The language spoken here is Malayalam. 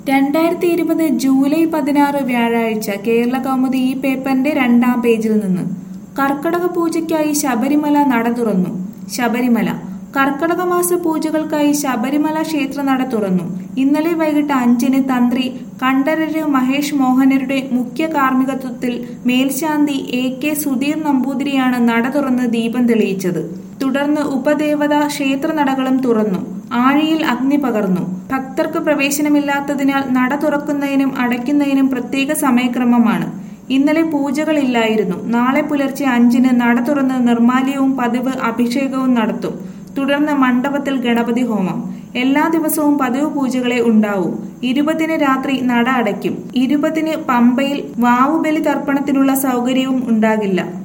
രണ്ടായിരത്തി ഇരുപത് ജൂലൈ പതിനാറ് വ്യാഴാഴ്ച കേരള കൗമുദി ഈ പേപ്പറിന്റെ രണ്ടാം പേജിൽ നിന്ന് കർക്കടക പൂജയ്ക്കായി ശബരിമല നട തുറന്നു ശബരിമല കർക്കടക മാസ പൂജകൾക്കായി ശബരിമല ക്ഷേത്ര നട തുറന്നു ഇന്നലെ വൈകിട്ട് അഞ്ചിന് തന്ത്രി കണ്ഠരര് മഹേഷ് മോഹനരുടെ മുഖ്യ കാർമ്മികത്വത്തിൽ മേൽശാന്തി എ കെ സുധീർ നമ്പൂതിരിയാണ് നട തുറന്ന് ദീപം തെളിയിച്ചത് തുടർന്ന് ഉപദേവത ക്ഷേത്രനടകളും തുറന്നു ആഴിയിൽ അഗ്നി പകർന്നു ഭക്തർക്ക് പ്രവേശനമില്ലാത്തതിനാൽ നട തുറക്കുന്നതിനും അടയ്ക്കുന്നതിനും പ്രത്യേക സമയക്രമമാണ് ഇന്നലെ പൂജകളില്ലായിരുന്നു നാളെ പുലർച്ചെ അഞ്ചിന് നട തുറന്ന് നിർമാല്യവും പതിവ് അഭിഷേകവും നടത്തും തുടർന്ന് മണ്ഡപത്തിൽ ഗണപതി ഹോമം എല്ലാ ദിവസവും പതിവ് പൂജകളെ ഉണ്ടാവൂ ഇരുപതിന് രാത്രി നട അടയ്ക്കും ഇരുപതിന് പമ്പയിൽ വാവുബലി തർപ്പണത്തിനുള്ള സൗകര്യവും ഉണ്ടാകില്ല